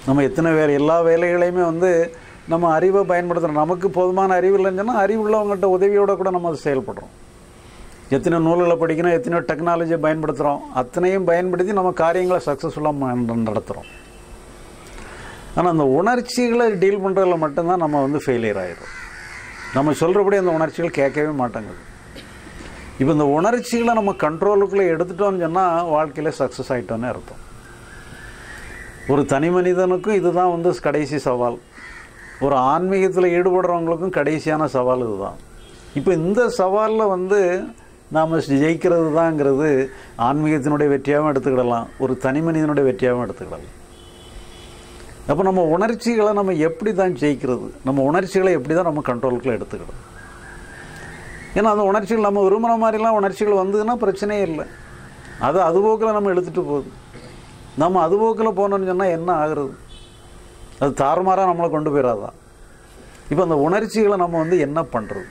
நம்ம எத்தனை வேறு எல்லா வேலைகளையுமே வந்து நம்ம அறிவை பயன்படுத்துகிறோம் நமக்கு போதுமான அறிவு இல்லைன்னு சொன்னால் அறிவு உள்ளவங்கள்ட்ட உதவியோட கூட நம்ம அதை செயல்படுறோம் எத்தனை நூல்களை படிக்கணும் எத்தனையோ டெக்னாலஜியை பயன்படுத்துகிறோம் அத்தனையும் பயன்படுத்தி நம்ம காரியங்களை சக்ஸஸ்ஃபுல்லாக நடத்துகிறோம் ஆனால் அந்த உணர்ச்சிகளை டீல் பண்ணுறதுல மட்டும்தான் நம்ம வந்து ஃபெயிலியர் ஆயிடும் நம்ம சொல்கிறபடி அந்த உணர்ச்சிகள் கேட்கவே மாட்டேங்குது இப்போ இந்த உணர்ச்சிகளை நம்ம கண்ட்ரோலுக்குள்ளே எடுத்துட்டோம்னு சொன்னால் வாழ்க்கையில் சக்ஸஸ் ஆகிட்டோன்னு அர்த்தம் ஒரு தனி மனிதனுக்கும் இதுதான் வந்து கடைசி சவால் ஒரு ஆன்மீகத்தில் ஈடுபடுறவங்களுக்கும் கடைசியான சவால் இதுதான் இப்போ இந்த சவாலில் வந்து நாம் ஜெயிக்கிறது தாங்கிறது ஆன்மீகத்தினுடைய வெற்றியாகவும் எடுத்துக்கிடலாம் ஒரு தனி மனிதனுடைய வெற்றியாகவும் எடுத்துக்கிடலாம் அப்போ நம்ம உணர்ச்சிகளை நம்ம எப்படி தான் ஜெயிக்கிறது நம்ம உணர்ச்சிகளை எப்படி தான் நம்ம கண்ட்ரோலுக்குள்ள எடுத்துக்கிடும் ஏன்னா அந்த உணர்ச்சிகள் நம்ம விரும்புகிற மாதிரிலாம் உணர்ச்சிகள் வந்ததுன்னா பிரச்சனையே இல்லை அது அதுபோக்கில் நம்ம எடுத்துகிட்டு போகுது நம்ம அதுபோக்கில் போனோம்னு சொன்னால் என்ன ஆகுறது அது தாறுமாறாக நம்மளை கொண்டு போயிடாதா இப்போ அந்த உணர்ச்சிகளை நம்ம வந்து என்ன பண்ணுறது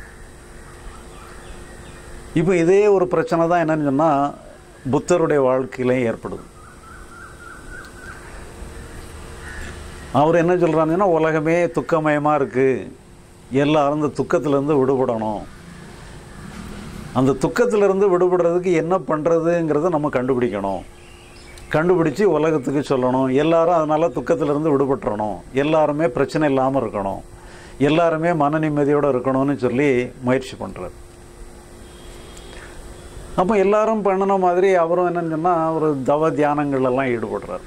இப்போ இதே ஒரு பிரச்சனை தான் என்னன்னு சொன்னால் புத்தருடைய வாழ்க்கையிலையும் ஏற்படுது அவர் என்ன சொல்கிறாங்கன்னா உலகமே துக்கமயமாக இருக்குது எல்லாரும் இந்த துக்கத்திலேருந்து விடுபடணும் அந்த துக்கத்திலிருந்து விடுபடுறதுக்கு என்ன பண்ணுறதுங்கிறத நம்ம கண்டுபிடிக்கணும் கண்டுபிடிச்சி உலகத்துக்கு சொல்லணும் எல்லாரும் அதனால் துக்கத்திலிருந்து விடுபட்டுறணும் எல்லாருமே பிரச்சனை இல்லாமல் இருக்கணும் எல்லாருமே மன நிம்மதியோடு இருக்கணும்னு சொல்லி முயற்சி பண்ணுறார் அப்போ எல்லாரும் பண்ணின மாதிரி அவரும் என்னன்னு சொன்னால் ஒரு தவ தியானங்கள்லாம் ஈடுபடுறார்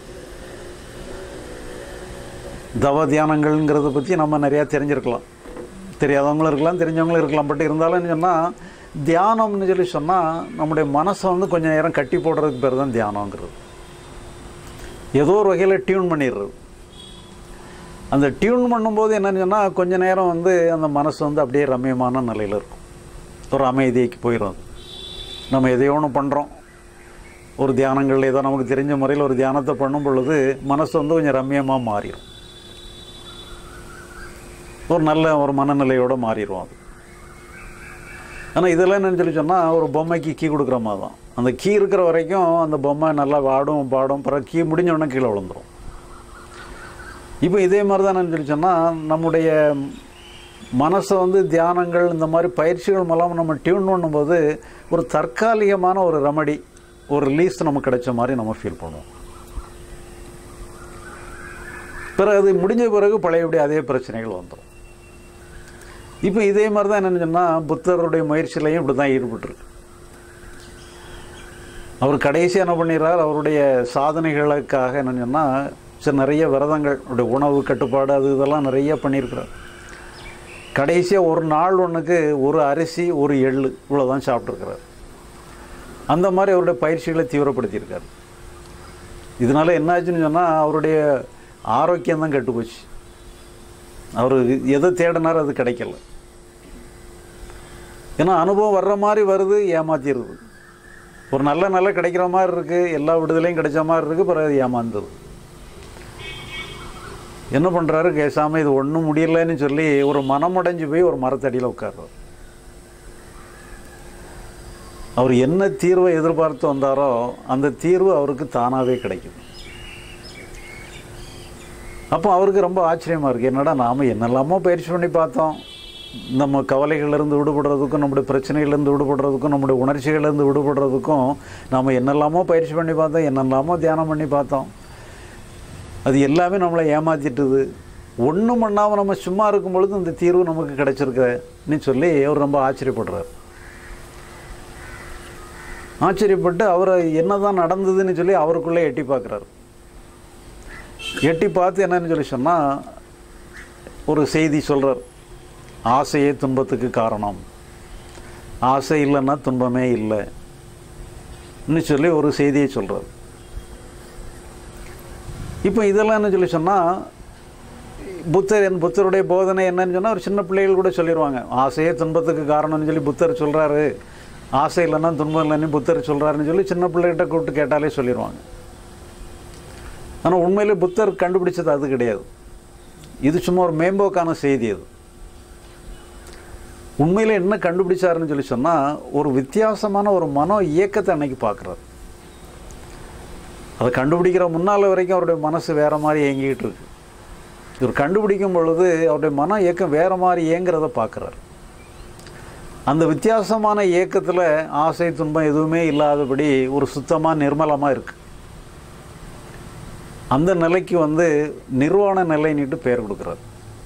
தவ தியானங்கள்ங்கிறத பற்றி நம்ம நிறையா தெரிஞ்சிருக்கலாம் தெரியாதவங்களும் இருக்கலாம் தெரிஞ்சவங்களும் இருக்கலாம் பட் இருந்தாலும் சொன்னால் தியானம்னு சொல்லி சொன்னால் நம்முடைய மனசை வந்து கொஞ்சம் நேரம் கட்டி போடுறதுக்கு பேர் தான் தியானங்கிறது ஏதோ ஒரு வகையில் டியூன் பண்ணிடுறது அந்த டியூன் பண்ணும்போது என்னன்னு சொன்னால் கொஞ்ச நேரம் வந்து அந்த மனசு வந்து அப்படியே ரம்யமான நிலையில் இருக்கும் ஒரு அமைதிக்கு போயிடும் அது நம்ம எதையோ ஒன்று பண்ணுறோம் ஒரு தியானங்கள் ஏதோ நமக்கு தெரிஞ்ச முறையில் ஒரு தியானத்தை பண்ணும் பொழுது மனசு வந்து கொஞ்சம் ரம்யமாக மாறிடும் ஒரு நல்ல ஒரு மனநிலையோடு மாறிடும் அது ஆனால் இதெல்லாம் என்னன்னு சொல்லி சொன்னால் ஒரு பொம்மைக்கு கீ கொடுக்குற மாதிரி தான் அந்த கீ இருக்கிற வரைக்கும் அந்த பொம்மை நல்லா வாடும் பாடும் பிறகு கீ முடிஞ்ச உடனே கீழே விழுந்துடும் இப்போ இதே மாதிரி தான் என்னன்னு சொல்லி சொன்னால் நம்முடைய மனசை வந்து தியானங்கள் இந்த மாதிரி பயிற்சிகள் மூலம் நம்ம டியூன் பண்ணும்போது ஒரு தற்காலிகமான ஒரு ரெமடி ஒரு ரிலீஸ் நமக்கு கிடைச்ச மாதிரி நம்ம ஃபீல் பண்ணுவோம் பிறகு அது முடிஞ்ச பிறகு பழையபடி அதே பிரச்சனைகள் வந்துடும் இப்போ இதே மாதிரி தான் என்னென்னு சொன்னால் புத்தருடைய முயற்சியிலையும் இப்படி தான் ஈடுபட்டிருக்கு அவர் கடைசி என்ன பண்ணிடுறார் அவருடைய சாதனைகளுக்காக என்னென்னு சொன்னால் சரி நிறைய விரதங்கள் அவருடைய உணவு கட்டுப்பாடு அது இதெல்லாம் நிறைய பண்ணியிருக்கிறார் கடைசியாக ஒரு நாள் ஒன்றுக்கு ஒரு அரிசி ஒரு எள்ளு இவ்வளோ தான் சாப்பிட்ருக்கிறார் அந்த மாதிரி அவருடைய பயிற்சிகளை தீவிரப்படுத்தியிருக்கார் இதனால் என்னாச்சுன்னு சொன்னால் அவருடைய ஆரோக்கியம் தான் கெட்டு போச்சு அவர் எதை தேடினார் அது கிடைக்கல ஏன்னா அனுபவம் வர்ற மாதிரி வருது ஏமாத்திடுது ஒரு நல்ல நல்ல கிடைக்கிற மாதிரி இருக்குது எல்லா விடுதலையும் கிடைச்ச மாதிரி இருக்குது பிறகு அது ஏமாந்துது என்ன பண்ணுறாரு கேசாமல் இது ஒன்றும் முடியலன்னு சொல்லி ஒரு மனமுடைஞ்சு போய் ஒரு மரத்தடியில் உட்கார்றார் அவர் என்ன தீர்வை எதிர்பார்த்து வந்தாரோ அந்த தீர்வு அவருக்கு தானாகவே கிடைக்குது அப்போ அவருக்கு ரொம்ப ஆச்சரியமாக இருக்குது என்னடா நாம் என்னெல்லாமோ பயிற்சி பண்ணி பார்த்தோம் நம்ம கவலைகள்லேருந்து விடுபடுறதுக்கும் நம்முடைய பிரச்சனைகள்லேருந்து விடுபடுறதுக்கும் நம்முடைய உணர்ச்சிகள்லேருந்து விடுபடுறதுக்கும் நாம் என்னெல்லாமோ பயிற்சி பண்ணி பார்த்தோம் என்னெல்லாமோ தியானம் பண்ணி பார்த்தோம் அது எல்லாமே நம்மளை ஏமாற்றிட்டுது ஒன்றும் பண்ணாமல் நம்ம சும்மா இருக்கும் பொழுது இந்த தீர்வு நமக்கு கிடைச்சிருக்குன்னு சொல்லி அவர் ரொம்ப ஆச்சரியப்படுறார் ஆச்சரியப்பட்டு அவரை என்ன தான் நடந்ததுன்னு சொல்லி அவருக்குள்ளே எட்டி பார்க்குறாரு எட்டி பார்த்து என்னன்னு சொல்லி சொன்னால் ஒரு செய்தி சொல்கிறார் ஆசையே துன்பத்துக்கு காரணம் ஆசை இல்லைன்னா துன்பமே இல்லைன்னு சொல்லி ஒரு செய்தியை சொல்கிறார் இப்போ இதெல்லாம் என்ன சொல்லி சொன்னால் புத்தர் என் புத்தருடைய போதனை என்னன்னு சொன்னால் ஒரு சின்ன பிள்ளைகள் கூட சொல்லிடுவாங்க ஆசையே துன்பத்துக்கு காரணம்னு சொல்லி புத்தர் சொல்கிறாரு ஆசை இல்லைன்னா துன்பம் இல்லைன்னு புத்தர் சொல்கிறாருன்னு சொல்லி சின்ன பிள்ளைகிட்ட கூப்பிட்டு கேட்டாலே சொல்லிடுவாங்க ஆனால் உண்மையிலே புத்தர் கண்டுபிடிச்சது அது கிடையாது இது சும்மா ஒரு மேம்போக்கான செய்தி அது உண்மையில் என்ன கண்டுபிடிச்சாருன்னு சொல்லி சொன்னால் ஒரு வித்தியாசமான ஒரு மனோ இயக்கத்தை அன்னைக்கு பார்க்குறாரு அதை கண்டுபிடிக்கிற முன்னால் வரைக்கும் அவருடைய மனசு வேறு மாதிரி இயங்கிக்கிட்டு இருக்கு இவர் கண்டுபிடிக்கும் பொழுது அவருடைய மன இயக்கம் வேறு மாதிரி இயங்குறத பார்க்குறாரு அந்த வித்தியாசமான இயக்கத்தில் ஆசை துன்பம் எதுவுமே இல்லாதபடி ஒரு சுத்தமாக நிர்மலமாக இருக்குது அந்த நிலைக்கு வந்து நிர்வாண நிலைன்னுட்டு பெயர் கொடுக்குறாரு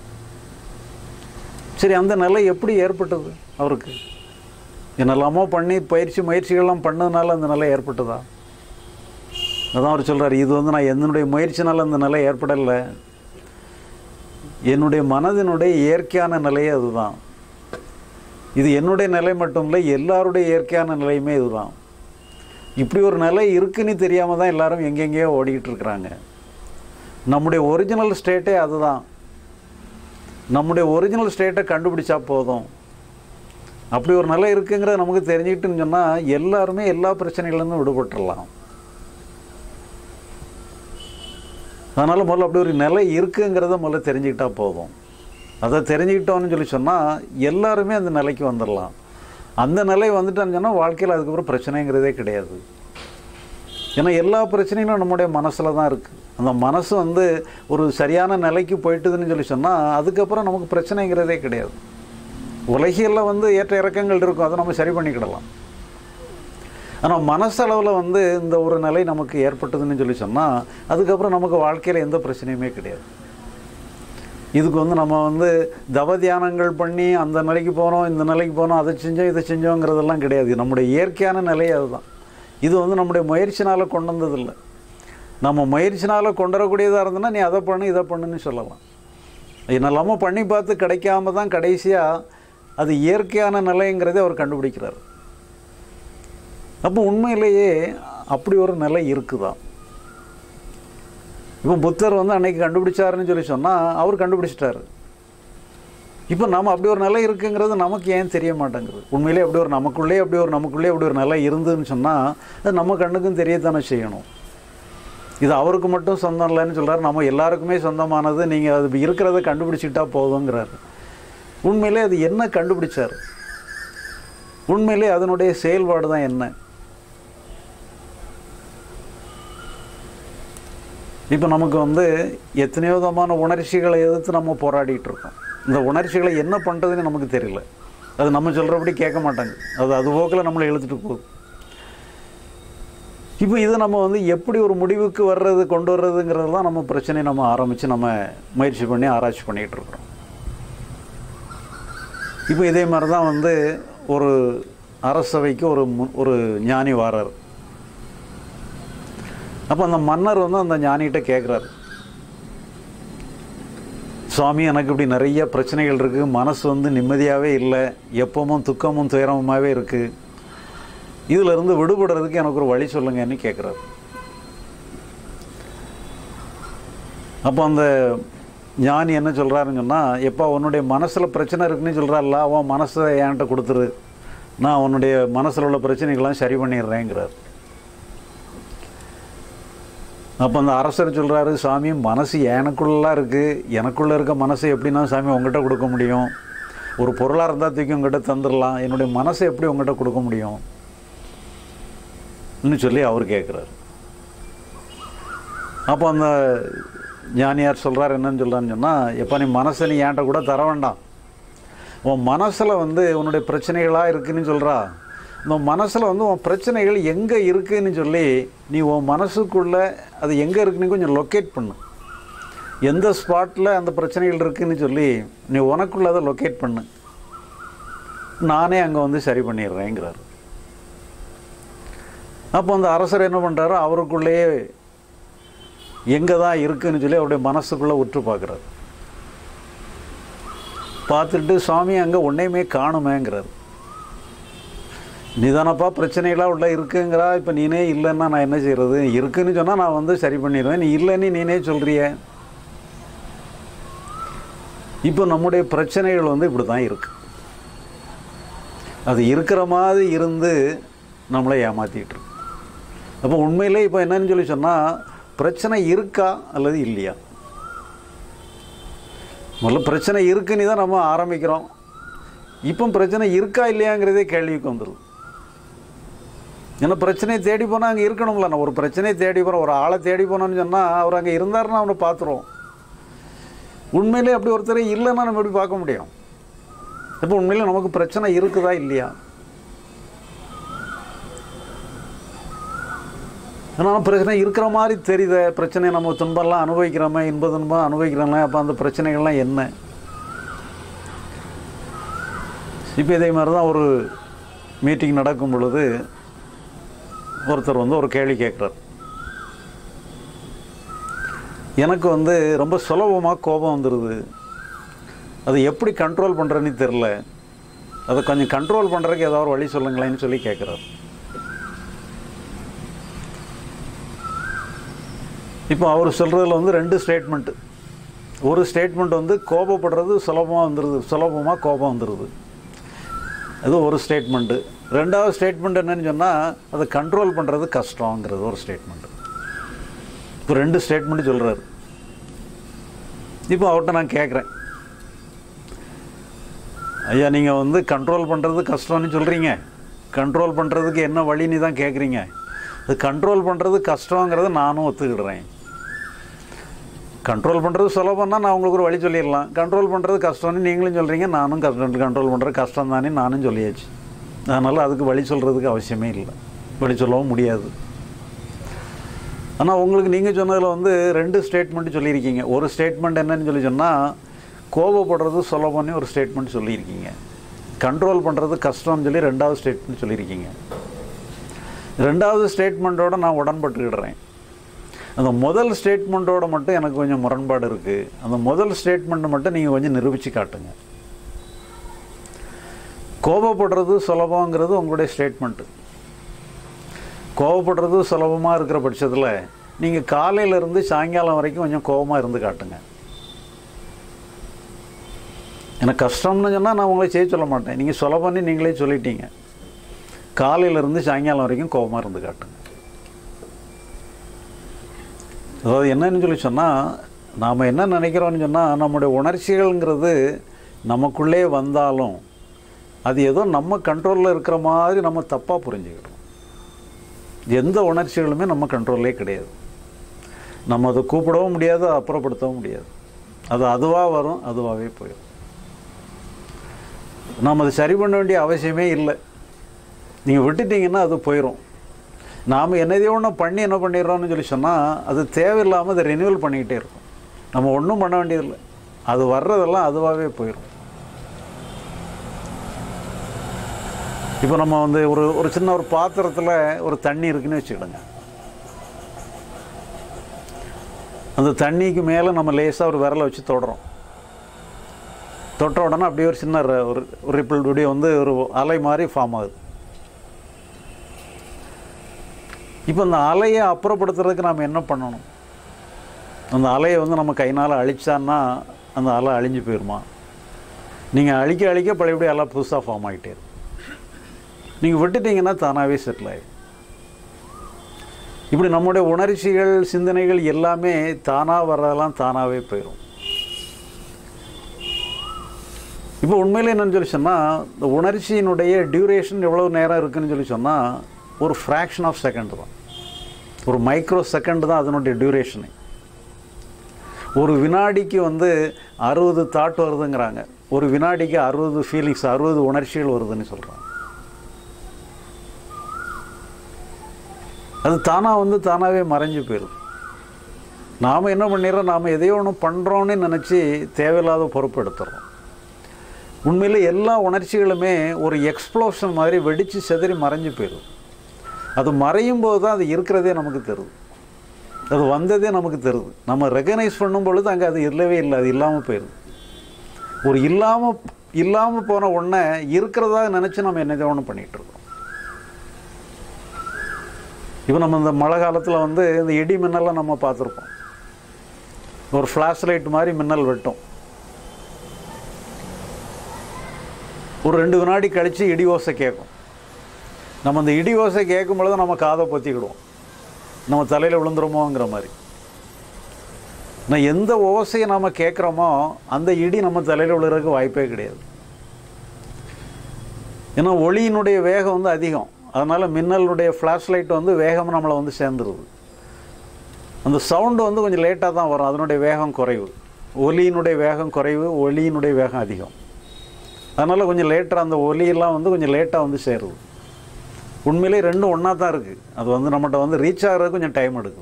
சரி அந்த நிலை எப்படி ஏற்பட்டது அவருக்கு என்னெல்லாமோ பண்ணி பயிற்சி முயற்சிகள்லாம் பண்ணதுனால அந்த நிலை ஏற்பட்டதா அதான் அவர் சொல்கிறார் இது வந்து நான் என்னுடைய முயற்சினால அந்த நிலை ஏற்படலை என்னுடைய மனதினுடைய இயற்கையான நிலையே அதுதான் இது என்னுடைய நிலை மட்டும் இல்லை எல்லாருடைய இயற்கையான நிலையுமே இதுதான் இப்படி ஒரு நிலை இருக்குன்னு தெரியாமல் தான் எல்லாரும் எங்கெங்கேயோ ஓடிக்கிட்டு இருக்கிறாங்க நம்முடைய ஒரிஜினல் ஸ்டேட்டே அதுதான் நம்முடைய ஒரிஜினல் ஸ்டேட்டை கண்டுபிடிச்சா போதும் அப்படி ஒரு நிலை இருக்குங்கிறத நமக்கு தெரிஞ்சுக்கிட்டுன்னு சொன்னால் எல்லாருமே எல்லா பிரச்சனைகள்லேருந்து விடுபட்டுடலாம் அதனால் முதல்ல அப்படி ஒரு நிலை இருக்குங்கிறத முதல்ல தெரிஞ்சுக்கிட்டா போதும் அதை தெரிஞ்சுக்கிட்டோன்னு சொல்லி சொன்னால் எல்லாருமே அந்த நிலைக்கு வந்துடலாம் அந்த நிலை வந்துட்டான்னு சொன்னால் வாழ்க்கையில் அதுக்கப்புறம் பிரச்சனைங்கிறதே கிடையாது ஏன்னா எல்லா பிரச்சனைகளும் நம்முடைய மனசில் தான் இருக்குது அந்த மனசு வந்து ஒரு சரியான நிலைக்கு போயிட்டுதுன்னு சொல்லி சொன்னால் அதுக்கப்புறம் நமக்கு பிரச்சனைங்கிறதே கிடையாது உலகியல்ல வந்து ஏற்ற இறக்கங்கள் இருக்கும் அதை நம்ம சரி பண்ணிக்கிடலாம் ஆனால் மனசளவில் வந்து இந்த ஒரு நிலை நமக்கு ஏற்பட்டதுன்னு சொல்லி சொன்னால் அதுக்கப்புறம் நமக்கு வாழ்க்கையில் எந்த பிரச்சனையுமே கிடையாது இதுக்கு வந்து நம்ம வந்து தவ தியானங்கள் பண்ணி அந்த நிலைக்கு போனோம் இந்த நிலைக்கு போனோம் அதை செஞ்சோம் இதை செஞ்சோங்கிறதெல்லாம் கிடையாது நம்முடைய இயற்கையான நிலை அதுதான் இது வந்து நம்முடைய முயற்சினால் கொண்டு வந்ததில்லை நம்ம முயற்சினால் கொண்டு வரக்கூடியதாக இருந்ததுன்னா நீ அதை பண்ணு இதை பண்ணுன்னு சொல்லலாம் என்னெல்லாமோ பண்ணி பார்த்து கிடைக்காம தான் கடைசியாக அது இயற்கையான நிலைங்கிறதே அவர் கண்டுபிடிக்கிறார் அப்போ உண்மையிலேயே அப்படி ஒரு நிலை இருக்குதான் இப்போ புத்தர் வந்து அன்னைக்கு கண்டுபிடிச்சாருன்னு சொல்லி சொன்னால் அவர் கண்டுபிடிச்சிட்டாரு இப்போ நம்ம அப்படி ஒரு நிலை இருக்குங்கிறது நமக்கு ஏன் தெரிய மாட்டேங்குது உண்மையிலே அப்படி ஒரு நமக்குள்ளே அப்படி ஒரு நமக்குள்ளே அப்படி ஒரு நிலை இருந்துன்னு சொன்னால் அது நம்ம கண்ணுக்கும் தெரியத்தானே செய்யணும் இது அவருக்கு மட்டும் சொந்தம் இல்லைன்னு சொல்கிறார் நம்ம எல்லாருக்குமே சொந்தமானது நீங்கள் அது இருக்கிறத கண்டுபிடிச்சிட்டா போதுங்கிறாரு உண்மையிலே அது என்ன கண்டுபிடிச்சார் உண்மையிலே அதனுடைய செயல்பாடு தான் என்ன இப்போ நமக்கு வந்து எத்தனையோ விதமான உணர்ச்சிகளை எதிர்த்து நம்ம போராடிட்டு இருக்கோம் இந்த உணர்ச்சிகளை என்ன பண்ணுறதுன்னு நமக்கு தெரியல அது நம்ம சொல்கிறபடி கேட்க மாட்டாங்க அது அது போக்கில் நம்மளை இழுத்துட்டு போகுது இப்போ இதை நம்ம வந்து எப்படி ஒரு முடிவுக்கு வர்றது கொண்டு வர்றதுங்கிறது தான் நம்ம பிரச்சனையை நம்ம ஆரம்பித்து நம்ம முயற்சி பண்ணி ஆராய்ச்சி பண்ணிகிட்டு இருக்கிறோம் இப்போ இதே மாதிரி தான் வந்து ஒரு அரசவைக்கு ஒரு மு- ஒரு ஞானி வாரார் அப்போ அந்த மன்னர் வந்து அந்த ஞானிகிட்ட கேட்குறாரு சுவாமி எனக்கு இப்படி நிறைய பிரச்சனைகள் இருக்குது மனசு வந்து நிம்மதியாகவே இல்லை எப்பவும் துக்கமும் துயரமுமாகவே இருக்குது இதிலிருந்து விடுபடுறதுக்கு எனக்கு ஒரு வழி சொல்லுங்கன்னு கேட்குறாரு அப்போ அந்த ஞானி என்ன சொல்கிறாருன்னு சொன்னால் எப்போ உன்னுடைய மனசில் பிரச்சனை இருக்குன்னு சொல்கிறாள்ல அவன் மனசை என்கிட்ட கொடுத்துரு நான் உன்னுடைய மனசில் உள்ள பிரச்சனைகள்லாம் சரி பண்ணிடுறேங்கிறார் அப்போ அந்த அரசர் சொல்கிறாரு சாமி மனசு எனக்குள்ளலாம் இருக்குது எனக்குள்ளே இருக்க மனசை எப்படின்னா சாமி உங்ககிட்ட கொடுக்க முடியும் ஒரு பொருளாக இருந்தால் தூக்கி உங்ககிட்ட தந்துடலாம் என்னுடைய மனசை எப்படி உங்ககிட்ட கொடுக்க முடியும் ன்னு சொல்லி அவர் கேட்குறாரு அப்போ அந்த ஞானியார் சொல்கிறார் என்னன்னு சொல்கிறான்னு சொன்னால் எப்போ நீ மனசை நீ என்கிட்ட கூட தர வேண்டாம் உன் மனசில் வந்து உன்னுடைய பிரச்சனைகளாக இருக்குன்னு சொல்கிறா இந்த மனசில் வந்து உன் பிரச்சனைகள் எங்கே இருக்குன்னு சொல்லி நீ உன் மனசுக்குள்ளே அது எங்கே இருக்குன்னு கொஞ்சம் லொக்கேட் பண்ணு எந்த ஸ்பாட்டில் அந்த பிரச்சனைகள் இருக்குன்னு சொல்லி நீ உனக்குள்ள அதை லொக்கேட் பண்ணு நானே அங்கே வந்து சரி பண்ணிடுறேங்கிறாரு அப்போ அந்த அரசர் என்ன பண்ணுறாரு அவருக்குள்ளேயே எங்கே தான் இருக்குன்னு சொல்லி அவருடைய மனசுக்குள்ளே உற்று பார்க்குறாரு பார்த்துட்டு சுவாமி அங்கே ஒன்றையுமே காணுமேங்கிறார் நிதானப்பா பிரச்சனைகளாக உள்ள இருக்குங்கிறா இப்போ நீனே இல்லைன்னா நான் என்ன செய்கிறது இருக்குன்னு சொன்னால் நான் வந்து சரி பண்ணிடுவேன் நீ இல்லைன்னு நீனே சொல்கிறிய இப்போ நம்முடைய பிரச்சனைகள் வந்து இப்படி தான் இருக்கு அது இருக்கிற மாதிரி இருந்து நம்மளை ஏமாற்றிட்டு இருக்கு அப்போ உண்மையிலே இப்போ என்னன்னு சொல்லி சொன்னால் பிரச்சனை இருக்கா அல்லது இல்லையா முதல்ல பிரச்சனை இருக்குன்னு தான் நம்ம ஆரம்பிக்கிறோம் இப்போ பிரச்சனை இருக்கா இல்லையாங்கிறதே கேள்விக்கு வந்துடும் ஏன்னா பிரச்சனையை தேடி போனால் அங்கே இருக்கணும்ல நான் ஒரு பிரச்சனையை தேடி போகிறோம் ஒரு ஆளை தேடி போனோன்னு சொன்னால் அவர் அங்கே இருந்தாருன்னா அவனை பார்த்துருவோம் உண்மையிலே அப்படி ஒருத்தர் இல்லைன்னா நம்ம எப்படி பார்க்க முடியும் இப்போ உண்மையிலே நமக்கு பிரச்சனை இருக்குதா இல்லையா ஆனால் பிரச்சனை இருக்கிற மாதிரி தெரியுத பிரச்சனை நம்ம துன்பம்லாம் அனுபவிக்கிறோமே இன்ப துன்பம் அனுபவிக்கிறோம்ல அப்போ அந்த பிரச்சனைகள்லாம் என்ன இப்போ இதே மாதிரி தான் ஒரு மீட்டிங் நடக்கும் பொழுது ஒருத்தர் வந்து ஒரு கேள்வி கேட்குறார் எனக்கு வந்து ரொம்ப சுலபமாக கோபம் வந்துடுது அதை எப்படி கண்ட்ரோல் பண்ணுறேன்னு தெரில அதை கொஞ்சம் கண்ட்ரோல் பண்ணுறதுக்கு ஏதாவது ஒரு வழி சொல்லுங்களேன்னு சொல்லி கேட்குறாரு இப்போ அவர் சொல்கிறதுல வந்து ரெண்டு ஸ்டேட்மெண்ட்டு ஒரு ஸ்டேட்மெண்ட் வந்து கோபப்படுறது சுலபமாக வந்துடுது சுலபமாக கோபம் வந்துடுது அது ஒரு ஸ்டேட்மெண்ட்டு ரெண்டாவது ஸ்டேட்மெண்ட் என்னன்னு சொன்னால் அதை கண்ட்ரோல் பண்ணுறது கஷ்டங்கிறது ஒரு ஸ்டேட்மெண்ட்டு இப்போ ரெண்டு ஸ்டேட்மெண்ட் சொல்கிறாரு இப்போ அவர்கிட்ட நான் கேட்குறேன் ஐயா நீங்கள் வந்து கண்ட்ரோல் பண்ணுறது கஷ்டம்னு சொல்கிறீங்க கண்ட்ரோல் பண்ணுறதுக்கு என்ன வழின்னு தான் கேட்குறீங்க அது கண்ட்ரோல் பண்ணுறது கஷ்டங்கிறத நானும் ஒத்துக்கிடுறேன் கண்ட்ரோல் பண்ணுறது சுலபம்னா நான் உங்களுக்கு ஒரு வழி சொல்லிடலாம் கண்ட்ரோல் பண்ணுறது கஷ்டம்னு நீங்களும் சொல்கிறீங்க நானும் கஷ்டம் கண்ட்ரோல் பண்ணுறது கஷ்டம் தானே நானும் சொல்லியாச்சு அதனால் அதுக்கு வழி சொல்கிறதுக்கு அவசியமே இல்லை வழி சொல்லவும் முடியாது ஆனால் உங்களுக்கு நீங்கள் சொன்னதில் வந்து ரெண்டு ஸ்டேட்மெண்ட் சொல்லியிருக்கீங்க ஒரு ஸ்டேட்மெண்ட் என்னன்னு சொல்லி சொன்னால் கோபப்படுறது சுலபம்னு ஒரு ஸ்டேட்மெண்ட் சொல்லியிருக்கீங்க கண்ட்ரோல் பண்ணுறது கஷ்டம்னு சொல்லி ரெண்டாவது ஸ்டேட்மெண்ட் சொல்லியிருக்கீங்க ரெண்டாவது ஸ்டேட்மெண்ட்டோட நான் உடன்பட்டுக்கிடுறேன் அந்த முதல் ஸ்டேட்மெண்ட்டோட மட்டும் எனக்கு கொஞ்சம் முரண்பாடு இருக்குது அந்த முதல் ஸ்டேட்மெண்ட்டை மட்டும் நீங்கள் கொஞ்சம் நிரூபித்து காட்டுங்க கோபப்படுறது சுலபங்கிறது உங்களுடைய ஸ்டேட்மெண்ட்டு கோபப்படுறது சுலபமாக இருக்கிற பட்சத்தில் நீங்கள் காலையிலேருந்து சாயங்காலம் வரைக்கும் கொஞ்சம் கோபமாக இருந்து காட்டுங்க எனக்கு கஷ்டம்னு சொன்னால் நான் உங்களை செய்ய சொல்ல மாட்டேன் நீங்கள் சுலபம்னு நீங்களே சொல்லிட்டீங்க காலையிலேருந்து சாயங்காலம் வரைக்கும் கோபமாக இருந்து காட்டுங்க அதாவது என்னன்னு சொல்லி சொன்னால் நாம் என்ன நினைக்கிறோம்னு சொன்னால் நம்முடைய உணர்ச்சிகள்ங்கிறது நமக்குள்ளே வந்தாலும் அது ஏதோ நம்ம கண்ட்ரோலில் இருக்கிற மாதிரி நம்ம தப்பாக புரிஞ்சுக்கிறோம் எந்த உணர்ச்சிகளுமே நம்ம கண்ட்ரோல்லே கிடையாது நம்ம அதை கூப்பிடவும் முடியாது அப்புறப்படுத்தவும் முடியாது அது அதுவாக வரும் அதுவாகவே போயிடும் நாம் அதை சரி பண்ண வேண்டிய அவசியமே இல்லை நீங்கள் விட்டுட்டீங்கன்னா அது போயிடும் நாம் என்னதையோ ஒன்று பண்ணி என்ன பண்ணிடுறோம்னு சொல்லி சொன்னால் அது தேவையில்லாமல் அதை ரெனியூவல் பண்ணிக்கிட்டே இருக்கும் நம்ம ஒன்றும் பண்ண வேண்டியதில்லை அது வர்றதெல்லாம் அதுவாகவே போயிடும் இப்போ நம்ம வந்து ஒரு ஒரு சின்ன ஒரு பாத்திரத்தில் ஒரு தண்ணி இருக்குன்னு வச்சுக்கிடுங்க அந்த தண்ணிக்கு மேலே நம்ம லேசாக ஒரு விரலை வச்சு தொடுறோம் தொட்ட உடனே அப்படியே ஒரு சின்ன ர- ஒரு ஒரு ரிப்பிள் இப்படி வந்து ஒரு அலை மாதிரி ஃபார்ம் ஆகுது இப்போ அந்த அலையை அப்புறப்படுத்துறதுக்கு நாம் என்ன பண்ணணும் அந்த அலையை வந்து நம்ம கைனால் அழிச்சான்னா அந்த அலை அழிஞ்சு போயிடுமா நீங்கள் அழிக்க அழிக்க பழையபடி அலை புதுசாக ஃபார்ம் ஆகிட்டே இருக்கும் நீங்கள் விட்டுட்டீங்கன்னா தானாகவே செட்டில் ஆகிடும் இப்படி நம்முடைய உணர்ச்சிகள் சிந்தனைகள் எல்லாமே தானாக வர்றதெல்லாம் தானாகவே போயிடும் இப்போ உண்மையிலே என்னன்னு சொல்லி சொன்னால் இந்த உணர்ச்சியினுடைய டியூரேஷன் எவ்வளோ நேரம் இருக்குன்னு சொல்லி சொன்னால் ஒரு ஃப்ராக்ஷன் ஆஃப் செகண்ட் தான் ஒரு மைக்ரோ செகண்ட் தான் அதனுடைய டியூரேஷனு ஒரு வினாடிக்கு வந்து அறுபது தாட் வருதுங்கிறாங்க ஒரு வினாடிக்கு அறுபது ஃபீலிங்ஸ் அறுபது உணர்ச்சிகள் வருதுன்னு சொல்கிறாங்க அது தானாக வந்து தானாகவே மறைஞ்சு போயிடும் நாம் என்ன பண்ணிடுறோம் நாம் எதையோ ஒன்று பண்ணுறோன்னு நினச்சி தேவையில்லாத பொறுப்பு எடுத்துடுறோம் உண்மையில் எல்லா உணர்ச்சிகளுமே ஒரு எக்ஸ்ப்ளோஷன் மாதிரி வெடித்து செதறி மறைஞ்சு போயிடும் அது மறையும் போது தான் அது இருக்கிறதே நமக்கு தருது அது வந்ததே நமக்கு தருது நம்ம ரெகனைஸ் பண்ணும் பொழுது அங்கே அது இல்லவே இல்லை அது இல்லாமல் போயிடுது ஒரு இல்லாமல் இல்லாமல் போன ஒன்றை இருக்கிறதா நினச்சி நம்ம என்னதை ஒன்று பண்ணிகிட்ருக்கோம் இப்போ நம்ம இந்த மழை காலத்தில் வந்து இந்த இடி மின்னல்லாம் நம்ம பார்த்துருப்போம் ஒரு ஃப்ளாஷ் லைட் மாதிரி மின்னல் வெட்டும் ஒரு ரெண்டு வினாடி கழித்து இடி ஓசை கேட்கும் நம்ம அந்த இடி ஓசை கேட்கும் பொழுது நம்ம காதை பொத்திக்கிடுவோம் நம்ம தலையில் விழுந்துருமோங்கிற மாதிரி நான் எந்த ஓசையை நாம் கேட்குறோமோ அந்த இடி நம்ம தலையில் விழுறதுக்கு வாய்ப்பே கிடையாது ஏன்னா ஒளியினுடைய வேகம் வந்து அதிகம் அதனால் மின்னலுடைய ஃப்ளாஷ் லைட் வந்து வேகம் நம்மளை வந்து சேர்ந்துருது அந்த சவுண்டு வந்து கொஞ்சம் லேட்டாக தான் வரும் அதனுடைய வேகம் குறைவு ஒலியினுடைய வேகம் குறைவு ஒலியினுடைய வேகம் அதிகம் அதனால் கொஞ்சம் லேட்டாக அந்த ஒலியெல்லாம் வந்து கொஞ்சம் லேட்டாக வந்து சேருது உண்மையிலே ரெண்டும் ஒன்றா தான் இருக்குது அது வந்து நம்மகிட்ட வந்து ரீச் ஆகிறது கொஞ்சம் டைம் எடுக்குது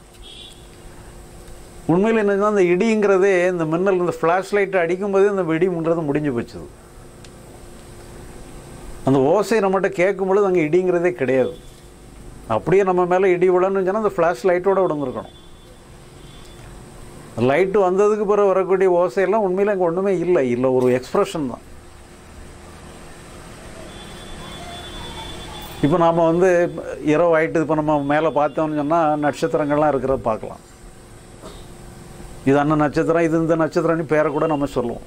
உண்மையில் என்னன்னா அந்த இடிங்கிறதே இந்த மின்னல் இந்த ஃப்ளாஷ் லைட் அடிக்கும்போதே இந்த வெடிங்கிறது முடிஞ்சு போச்சுது அந்த ஓசை நம்மகிட்ட கேட்கும் பொழுது அங்கே இடிங்கிறதே கிடையாது அப்படியே நம்ம மேலே இடி விழணும்னு சொன்னால் அந்த ஃப்ளாஷ் லைட்டோட விழுந்திருக்கணும் லைட்டு வந்ததுக்கு பிறகு வரக்கூடிய ஓசையெல்லாம் உண்மையில் அங்கே ஒன்றுமே இல்லை இல்லை ஒரு எக்ஸ்ப்ரெஷன் தான் இப்போ நாம் வந்து இரவு ஆயிட்டு இப்போ நம்ம மேலே பார்த்தோம்னு சொன்னால் நட்சத்திரங்கள்லாம் இருக்கிறத பார்க்கலாம் இது அண்ணன் நட்சத்திரம் இது இந்த நட்சத்திரம்னு பேரை கூட நம்ம சொல்லுவோம்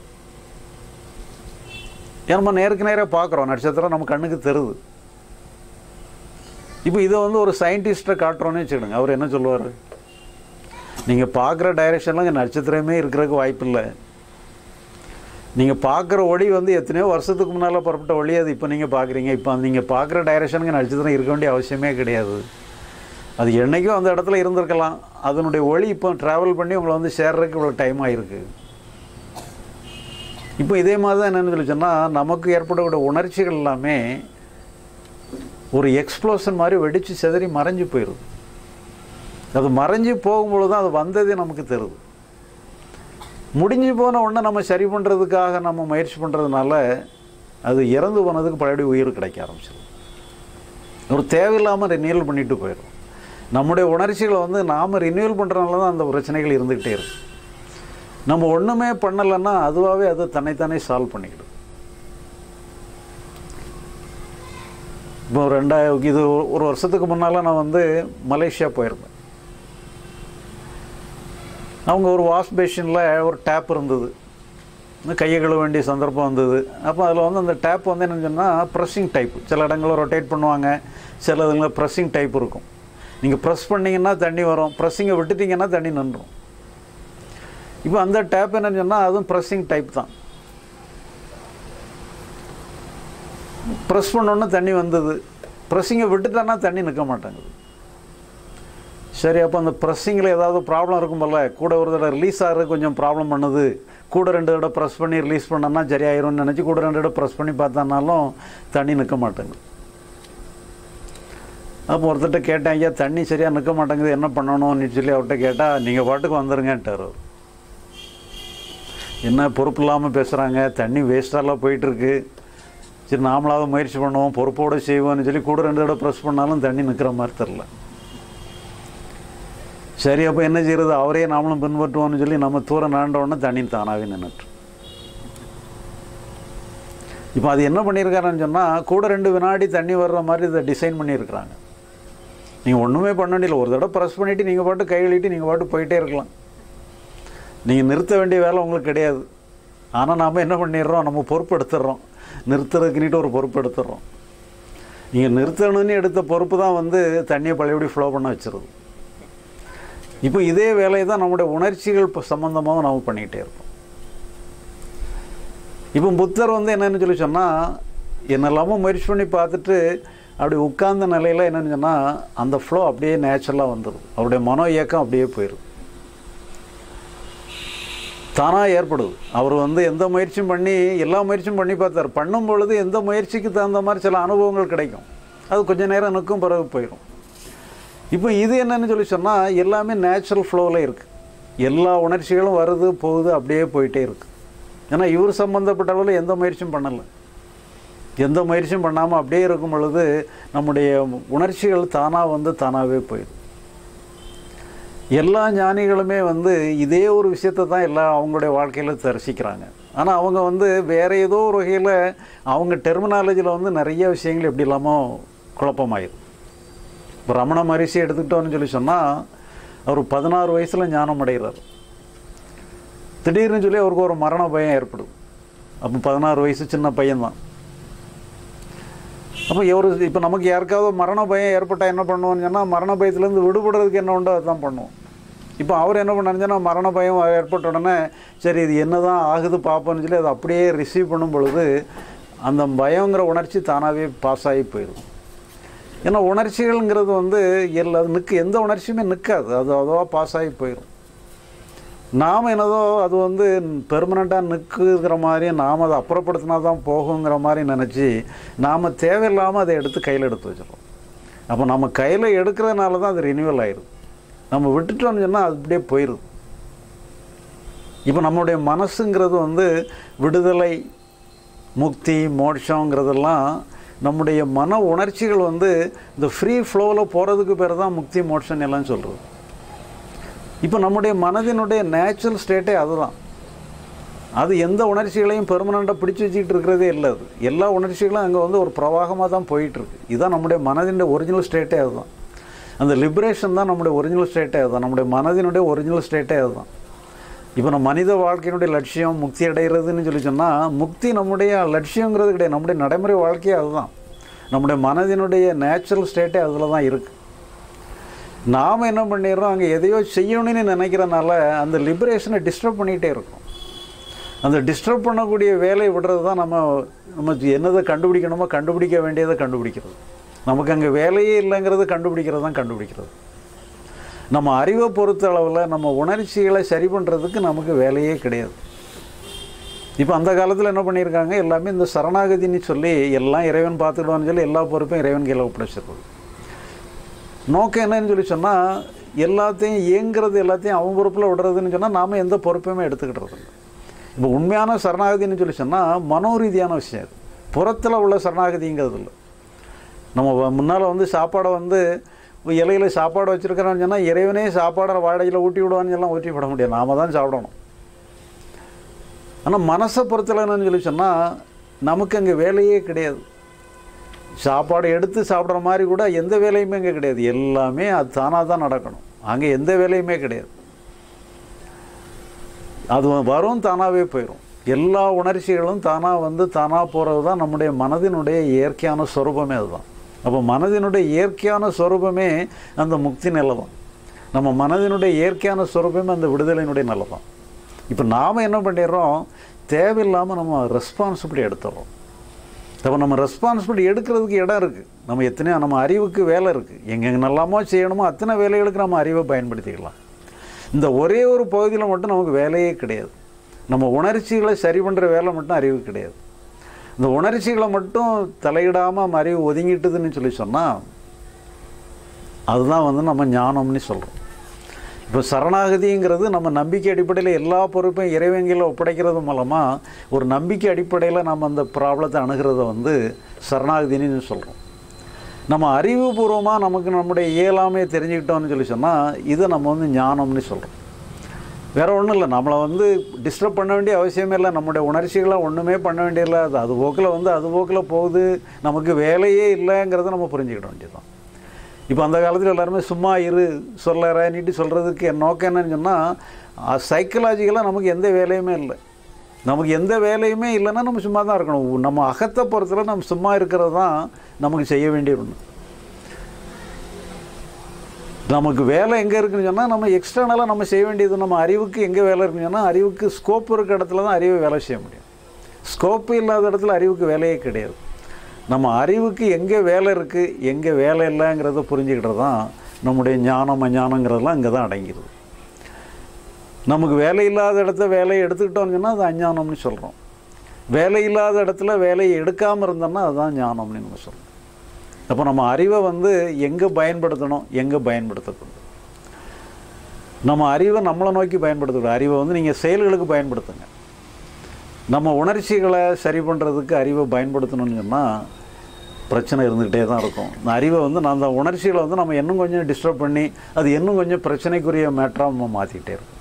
ஏன் நம்ம நேருக்கு நேராக பார்க்குறோம் நட்சத்திரம் நம்ம கண்ணுக்கு தெரியுது இப்போ இதை வந்து ஒரு சயின்டிஸ்ட்டை காட்டுறோன்னே வச்சுக்கிடுங்க அவர் என்ன சொல்லுவார் நீங்கள் பார்க்குற டைரெக்ஷனில் இங்கே நட்சத்திரமே இருக்கிறதுக்கு வாய்ப்பு இல்லை நீங்கள் பார்க்குற ஒளி வந்து எத்தனையோ வருஷத்துக்கு முன்னால் புறப்பட்ட ஒளி அது இப்போ நீங்கள் பார்க்குறீங்க இப்போ நீங்கள் பார்க்குற டைரெக்ஷனுக்கு நட்சத்திரம் இருக்க வேண்டிய அவசியமே கிடையாது அது என்றைக்கும் அந்த இடத்துல இருந்திருக்கலாம் அதனுடைய ஒளி இப்போ ட்ராவல் பண்ணி உங்களை வந்து சேர்றதுக்கு இவ்வளோ டைம் ஆகிருக்கு இப்போ இதே மாதிரி தான் என்னென்னு சொல்லி சொன்னால் நமக்கு ஏற்படக்கூடிய உணர்ச்சிகள் எல்லாமே ஒரு எக்ஸ்ப்ளோஷன் மாதிரி வெடித்து செதறி மறைஞ்சு போயிடுது அது மறைஞ்சு போகும்பொழுது தான் அது வந்ததே நமக்கு தெரியுது முடிஞ்சு போன உடனே நம்ம சரி பண்ணுறதுக்காக நம்ம முயற்சி பண்ணுறதுனால அது இறந்து போனதுக்கு பழையபடி உயிர் கிடைக்க ஆரம்பிச்சிடும் ஒரு தேவையில்லாமல் ரினியூவல் பண்ணிட்டு போயிடும் நம்முடைய உணர்ச்சிகளை வந்து நாம் ரினியூவல் பண்ணுறதுனால தான் அந்த பிரச்சனைகள் இருந்துக்கிட்டே இருக்கு நம்ம ஒன்றுமே பண்ணலைன்னா அதுவாகவே அது தன்னைத்தானே சால்வ் பண்ணிக்கிடும் இப்போ ரெண்டாயிரம் இது ஒரு வருஷத்துக்கு முன்னால் நான் வந்து மலேசியா போயிருந்தேன் அவங்க ஒரு வாஷ் பேஷனில் ஒரு டேப் இருந்தது கையை கழுவ வேண்டிய சந்தர்ப்பம் வந்தது அப்போ அதில் வந்து அந்த டேப் வந்து என்னன்னு சொன்னால் ப்ரெஸ்ஸிங் டைப் சில இடங்களில் ரொட்டேட் பண்ணுவாங்க சில இதுங்களில் ப்ரெஸ்ஸிங் டைப் இருக்கும் நீங்கள் ப்ரெஸ் பண்ணிங்கன்னா தண்ணி வரும் ப்ரெஸ்ஸிங்கை விட்டுட்டிங்கன்னா தண்ணி நின்றும் இப்போ அந்த டேப் என்னன்னு சொன்னால் அதுவும் ப்ரெஸ்ஸிங் டைப் தான் ப்ரெஸ் பண்ணோன்னே தண்ணி வந்தது ப்ரெஸ்ஸிங்கை விட்டுட்டான்னா தண்ணி நிற்க மாட்டேங்குது சரி அப்போ அந்த ப்ரெஸ்ஸிங்கில் ஏதாவது ப்ராப்ளம் இருக்கும்போல கூட ஒரு தடவை ரிலீஸ் ஆகிறது கொஞ்சம் ப்ராப்ளம் பண்ணுது கூட ரெண்டு தடவை ப்ரெஸ் பண்ணி ரிலீஸ் பண்ணோன்னா சரியாயிரும்னு நினச்சி கூட ரெண்டு தடவை ப்ரெஸ் பண்ணி பார்த்தானாலும் தண்ணி நிற்க மாட்டேங்குது அப்போ ஒருத்தர்கிட்ட கேட்டேன் ஐயா தண்ணி சரியாக நிற்க மாட்டேங்குது என்ன பண்ணணும்னு சொல்லி அவர்கிட்ட கேட்டால் நீங்கள் பாட்டுக்கு வந்துருங்கன்ட்டார் அவர் என்ன பொறுப்பு இல்லாமல் பேசுகிறாங்க தண்ணி வேஸ்ட்டாலாம் போயிட்டுருக்கு சரி நாமளாவது முயற்சி பண்ணுவோம் பொறுப்போடு செய்வோம்னு சொல்லி கூட ரெண்டு தடவை ப்ரெஸ் பண்ணாலும் தண்ணி நிற்கிற மாதிரி தெரில சரி அப்போ என்ன செய்யறது அவரே நாமளும் பின்பற்றுவோம்னு சொல்லி நம்ம தூரம் நாண்டவுடனே தண்ணி தானாகவே நின்றுட்டு இப்போ அது என்ன பண்ணியிருக்காருன்னு சொன்னால் கூட ரெண்டு வினாடி தண்ணி வர்ற மாதிரி இதை டிசைன் பண்ணியிருக்கிறாங்க நீங்கள் ஒன்றுமே பண்ண வேண்டியதில்லை ஒரு தடவை ப்ரெஸ் பண்ணிவிட்டு நீங்கள் பாட்டு கை கழுவிட்டு நீங்கள் பாட்டு போயிட்டே இருக்கலாம் நீங்கள் நிறுத்த வேண்டிய வேலை உங்களுக்கு கிடையாது ஆனால் நாம் என்ன பண்ணிடுறோம் நம்ம பொறுப்பு எடுத்துடுறோம் நிறுத்துறதுக்குன்னிட்டு ஒரு பொறுப்பு எடுத்துடுறோம் நீங்கள் நிறுத்தணும்னு எடுத்த பொறுப்பு தான் வந்து தண்ணியை பழையபடி ஃப்ளோ பண்ண வச்சிருது இப்போ இதே வேலையை தான் நம்முடைய உணர்ச்சிகள் இப்போ சம்மந்தமாக நாம் பண்ணிக்கிட்டே இருப்போம் இப்போ புத்தர் வந்து என்னென்னு சொல்லி சொன்னால் என்னெல்லாமோ முயற்சி பண்ணி பார்த்துட்டு அப்படி உட்கார்ந்த நிலையில் என்னென்னு சொன்னால் அந்த ஃப்ளோ அப்படியே நேச்சுரலாக வந்துடும் அவருடைய மனோ இயக்கம் அப்படியே போயிடும் தானாக ஏற்படுது அவர் வந்து எந்த முயற்சியும் பண்ணி எல்லா முயற்சியும் பண்ணி பார்த்தார் பண்ணும் பொழுது எந்த முயற்சிக்கு தகுந்த மாதிரி சில அனுபவங்கள் கிடைக்கும் அது கொஞ்ச நேரம் நிற்கும் பிறகு போயிடும் இப்போ இது என்னன்னு சொல்லி சொன்னால் எல்லாமே நேச்சுரல் ஃப்ளோவில் இருக்குது எல்லா உணர்ச்சிகளும் வருது போகுது அப்படியே போயிட்டே இருக்குது ஏன்னா இவர் சம்மந்தப்பட்ட அளவில் எந்த முயற்சியும் பண்ணலை எந்த முயற்சியும் பண்ணாமல் அப்படியே இருக்கும் பொழுது நம்முடைய உணர்ச்சிகள் தானாக வந்து தானாகவே போயிடும் எல்லா ஞானிகளுமே வந்து இதே ஒரு விஷயத்தை தான் எல்லா அவங்களுடைய வாழ்க்கையில் தரிசிக்கிறாங்க ஆனால் அவங்க வந்து வேறு ஏதோ ஒரு வகையில் அவங்க டெர்மினாலஜியில் வந்து நிறைய விஷயங்கள் எப்படி இல்லாமல் குழப்பமாயிடும் இப்போ ரமண மரிசி எடுத்துக்கிட்டோன்னு சொல்லி சொன்னால் அவர் பதினாறு வயசில் ஞானம் அடைகிறார் திடீர்னு சொல்லி அவருக்கு ஒரு மரண பயம் ஏற்படும் அப்போ பதினாறு வயசு சின்ன பையன்தான் அப்போ எவர் இப்போ நமக்கு யாருக்காவது மரண பயம் ஏற்பட்டால் என்ன பண்ணுவோம்னு சொன்னால் மரண பயத்துலேருந்து விடுபடுறதுக்கு என்ன உண்டோ அதுதான் பண்ணுவோம் இப்போ அவர் என்ன பண்ணாருன்னா மரண பயம் ஏற்பட்ட உடனே சரி இது என்ன தான் ஆகுது பார்ப்போம்னு சொல்லி அதை அப்படியே ரிசீவ் பண்ணும் பொழுது அந்த பயங்கிற உணர்ச்சி தானாகவே பாஸ் ஆகி போயிடும் ஏன்னா உணர்ச்சிகள்ங்கிறது வந்து எல்லா அது நிற்கு எந்த உணர்ச்சியுமே நிற்காது அது அதுவாக பாஸ் ஆகி போயிடும் நாம் என்னதோ அது வந்து பெர்மனண்ட்டாக நிற்குங்கிற மாதிரி நாம் அதை அப்புறப்படுத்தினா தான் போகுங்கிற மாதிரி நினச்சி நாம் தேவையில்லாமல் அதை எடுத்து கையில் எடுத்து வச்சிடறோம் அப்போ நம்ம கையில் எடுக்கிறதுனால தான் அது ரினியூவல் ஆயிடுது நம்ம விட்டுட்டோம்னு சொன்னால் அது அப்படியே போயிடுது இப்போ நம்முடைய மனசுங்கிறது வந்து விடுதலை முக்தி மோட்சங்கிறதெல்லாம் நம்முடைய மன உணர்ச்சிகள் வந்து இந்த ஃப்ரீ ஃப்ளோவில் போகிறதுக்கு பேர் தான் முக்தி மோட்சம் எல்லாம் சொல்கிறது இப்போ நம்முடைய மனதினுடைய நேச்சுரல் ஸ்டேட்டே அதுதான் அது எந்த உணர்ச்சிகளையும் பெர்மனண்ட்டாக பிடிச்சி வச்சுக்கிட்டு இருக்கிறதே இல்லை அது எல்லா உணர்ச்சிகளும் அங்கே வந்து ஒரு பிரவாகமாக தான் போயிட்டுருக்கு இதுதான் நம்முடைய மனதின் ஒரிஜினல் ஸ்டேட்டே அதுதான் அந்த லிபரேஷன் தான் நம்முடைய ஒரிஜினல் ஸ்டேட்டே அதுதான் நம்முடைய மனதினுடைய ஒரிஜினல் ஸ்டேட்டே அதுதான் இப்போ நம்ம மனித வாழ்க்கையினுடைய லட்சியம் முக்தி அடைகிறதுன்னு சொல்லி சொன்னால் முக்தி நம்முடைய லட்சியங்கிறது கிடையாது நம்முடைய நடைமுறை வாழ்க்கையே அதுதான் நம்முடைய மனதினுடைய நேச்சுரல் ஸ்டேட்டே அதில் தான் இருக்குது நாம் என்ன பண்ணிடுறோம் அங்கே எதையோ செய்யணும்னு நினைக்கிறனால அந்த லிபரேஷனை டிஸ்டர்ப் பண்ணிகிட்டே இருக்கும் அந்த டிஸ்டர்ப் பண்ணக்கூடிய வேலையை விடுறது தான் நம்ம நம்ம என்னதை கண்டுபிடிக்கணுமோ கண்டுபிடிக்க வேண்டியதை கண்டுபிடிக்கிறது நமக்கு அங்கே வேலையே இல்லைங்கிறது கண்டுபிடிக்கிறது தான் கண்டுபிடிக்கிறது நம்ம அறிவை பொறுத்த அளவில் நம்ம உணர்ச்சிகளை சரி பண்ணுறதுக்கு நமக்கு வேலையே கிடையாது இப்போ அந்த காலத்தில் என்ன பண்ணியிருக்காங்க எல்லாமே இந்த சரணாகதின்னு சொல்லி எல்லாம் இறைவன் பார்த்துக்கிடுவான்னு சொல்லி எல்லா பொறுப்பையும் இறைவன் கையில் ஒப்படைச்சிருக்குது நோக்கம் என்னன்னு சொல்லி சொன்னால் எல்லாத்தையும் இயங்குறது எல்லாத்தையும் அவன் பொறுப்பில் விடுறதுன்னு சொன்னால் நாம் எந்த பொறுப்பையுமே எடுத்துக்கிட்டது இல்லை இப்போ உண்மையான சரணாகதின்னு சொல்லி சொன்னால் மனோரீதியான விஷயம் அது புறத்தில் உள்ள சரணாகதிங்கிறது இல்லை நம்ம முன்னால் வந்து சாப்பாடை வந்து இலையில சாப்பாடு வச்சுருக்கிறோன்னு சொன்னால் இறைவனே சாப்பாடை வாடகையில் ஊட்டி விடுவான்னு எல்லாம் ஊட்டி விட முடியாது நாம தான் சாப்பிடணும் ஆனால் மனசை பொறுத்தல என்னன்னு சொல்லி சொன்னால் நமக்கு அங்கே வேலையே கிடையாது சாப்பாடு எடுத்து சாப்பிட்ற மாதிரி கூட எந்த வேலையுமே அங்கே கிடையாது எல்லாமே அது தானாக தான் நடக்கணும் அங்கே எந்த வேலையுமே கிடையாது அது வரும் தானாகவே போயிடும் எல்லா உணர்ச்சிகளும் தானாக வந்து தானாக போகிறது தான் நம்முடைய மனதினுடைய இயற்கையான சொரூபமே அதுதான் அப்போ மனதினுடைய இயற்கையான சொரூபமே அந்த முக்தி நிலை தான் நம்ம மனதினுடைய இயற்கையான சொரூபமே அந்த விடுதலையினுடைய நிலை தான் இப்போ நாம் என்ன பண்ணிடுறோம் தேவையில்லாமல் நம்ம ரெஸ்பான்சிபிலிட்டி எடுத்துடுறோம் அப்போ நம்ம ரெஸ்பான்சிபிலிட்டி எடுக்கிறதுக்கு இடம் இருக்குது நம்ம எத்தனையோ நம்ம அறிவுக்கு வேலை இருக்குது எங்கெங்கே நல்லாமோ செய்யணுமோ அத்தனை வேலைகளுக்கு நம்ம அறிவை பயன்படுத்திக்கலாம் இந்த ஒரே ஒரு பகுதியில் மட்டும் நமக்கு வேலையே கிடையாது நம்ம உணர்ச்சிகளை சரி பண்ணுற வேலை மட்டும் அறிவு கிடையாது இந்த உணர்ச்சிகளை மட்டும் தலையிடாமல் நம்ம அறிவு ஒதுங்கிட்டுதுன்னு சொல்லி சொன்னால் அதுதான் வந்து நம்ம ஞானம்னு சொல்கிறோம் இப்போ சரணாகதிங்கிறது நம்ம நம்பிக்கை அடிப்படையில் எல்லா பொறுப்பையும் இறைவங்கில் ஒப்படைக்கிறது மூலமாக ஒரு நம்பிக்கை அடிப்படையில் நம்ம அந்த ப்ராப்ளத்தை அணுகிறத வந்து சரணாகதின்னு சொல்கிறோம் நம்ம அறிவுபூர்வமாக நமக்கு நம்முடைய இயலாமையை தெரிஞ்சுக்கிட்டோம்னு சொல்லி சொன்னால் இதை நம்ம வந்து ஞானம்னு சொல்கிறோம் வேற ஒன்றும் இல்லை நம்மளை வந்து டிஸ்டர்ப் பண்ண வேண்டிய அவசியமே இல்லை நம்முடைய உணர்ச்சிகளை ஒன்றுமே பண்ண வேண்டியதில்லை அது அது போக்கில் வந்து அது போக்கில் போகுது நமக்கு வேலையே இல்லைங்கிறத நம்ம புரிஞ்சுக்கிட வேண்டியதுதான் இப்போ அந்த காலத்தில் எல்லாருமே சும்மா இரு சொல்லற நீட்டு சொல்கிறதுக்கு என் நோக்கம் என்னன்னு சொன்னால் சைக்கலாஜிக்கலாக நமக்கு எந்த வேலையுமே இல்லை நமக்கு எந்த வேலையுமே இல்லைன்னா நம்ம சும்மா தான் இருக்கணும் நம்ம அகத்தை பொறுத்தல நம்ம சும்மா இருக்கிறது தான் நமக்கு செய்ய வேண்டிய ஒன்று நமக்கு வேலை எங்கே இருக்குன்னு சொன்னால் நம்ம எக்ஸ்டர்னலாக நம்ம செய்ய வேண்டியது நம்ம அறிவுக்கு எங்கே வேலை இருக்குன்னு சொன்னால் அறிவுக்கு ஸ்கோப் இருக்க இடத்துல தான் அறிவை வேலை செய்ய முடியும் ஸ்கோப்பு இல்லாத இடத்துல அறிவுக்கு வேலையே கிடையாது நம்ம அறிவுக்கு எங்கே வேலை இருக்குது எங்கே வேலை இல்லைங்கிறத புரிஞ்சுக்கிட்டது தான் நம்முடைய ஞானம் அஞ்ஞானங்கிறதெல்லாம் இங்கே தான் அடங்கிடுது நமக்கு வேலை இல்லாத இடத்த வேலையை எடுத்துக்கிட்டோம்னு சொன்னால் அது அஞ்ஞானம்னு சொல்கிறோம் வேலை இல்லாத இடத்துல வேலையை எடுக்காமல் இருந்தோம்னா அதுதான் ஞானம்னு நம்ம சொல்கிறோம் அப்போ நம்ம அறிவை வந்து எங்கே பயன்படுத்தணும் எங்கே பயன்படுத்தக்கூடாது நம்ம அறிவை நம்மளை நோக்கி பயன்படுத்தக்கூடாது அறிவை வந்து நீங்கள் செயல்களுக்கு பயன்படுத்துங்க நம்ம உணர்ச்சிகளை சரி பண்ணுறதுக்கு அறிவை பயன்படுத்தணும்னு சொன்னால் பிரச்சனை இருந்துக்கிட்டே தான் இருக்கும் இந்த அறிவை வந்து நான் அந்த உணர்ச்சிகளை வந்து நம்ம இன்னும் கொஞ்சம் டிஸ்டர்ப் பண்ணி அது இன்னும் கொஞ்சம் பிரச்சனைக்குரிய மேட்டராக நம்ம மாற்றிக்கிட்டே இருக்கும்